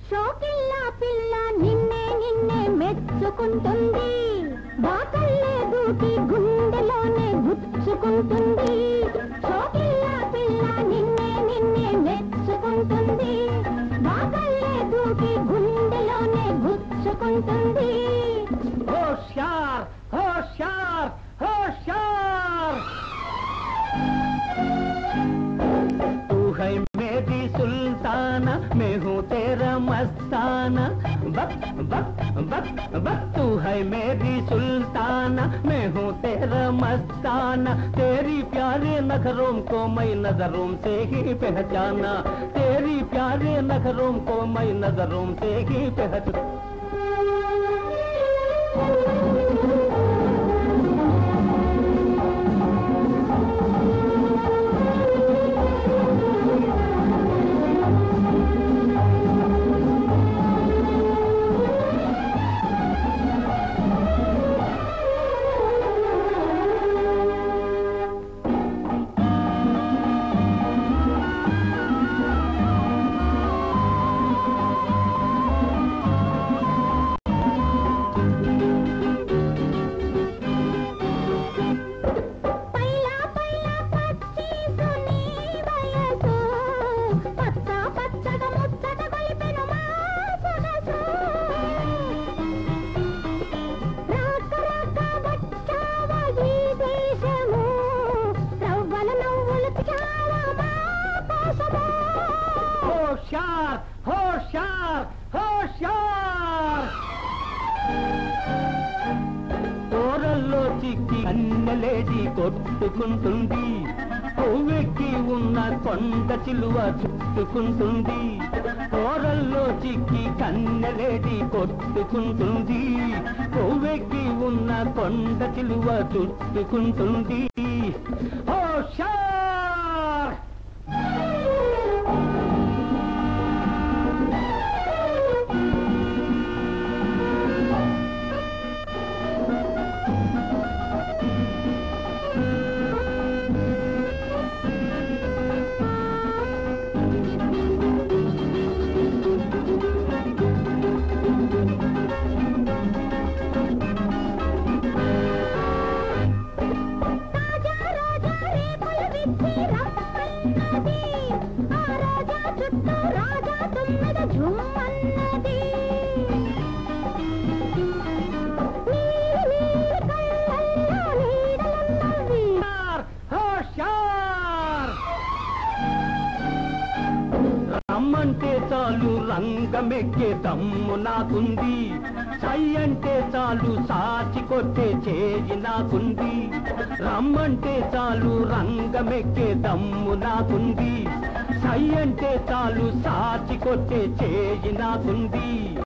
షోకిల్లా పిల్ల నిన్నే నిన్నే మెచ్చుకుంటుంది బాకల్లే దూకి గుండెలోనే గుచ్చుకుంటుంది షోకిల్లా పిల్ల నిన్నే నిన్నే మెచ్చుకుంటుంది బాకల్లే దూకి గుండెలోనే గుచ్చుకుంటుంది హోషార్ హోషార్ హోషార్ तू है मेरी सुल्ताना मैं हूँ तेरा मस्ताना बक बक बक बक तू है मेरी सुल्ताना मैं हूँ तेरा मस्ताना तेरी प्यारे नखरों को मैं नजरों से ही पहचाना तेरी प्यारे नखरों को मैं नजरों से ही पहचाना పైలా పైలా పచ్చీసు నీ వయసు పచ్చ పచ్చగా ముచ్చట గొలిపెను మా సొగసు రాక రాక వచ్చావా ఈ దేశము రవ్వల నవ్వులు చావా మా కోసము హోషార్ హోషార్ హోషార్ కూరల్లో చిక్కి అన్నలేడి కొట్టుకుంటుంది కొవ్వెక్కి ఉన్న కొండ చిలువ చుట్టుకుంటుంది కూరల్లో చిక్కి కన్నెలేడి కొట్టుకుంటుంది కొవ్వెక్కి ఉన్న కొండ చిలువ చుట్టుకుంటుంది హోషార్ తాజా రోజా రేకులు విప్పి రమ్మన్నది ఆ రోజా చుట్టూ రాజా తుమ్మెద జుమ్మన్నది నీలి నీలి కళ్ళల్లో నీడలున్నవి హోషార్ రమ్మంటే చాలు రంగమెక్కే దమ్ము నాకుంది సై అంటే చాలు సాచి కొట్టే చేయి నాకుంది రమ్మంటే చాలు రంగమెక్కే దమ్ము నాకుంది సై అంటే చాలు సాచి కొట్టే చేయి నాకుంది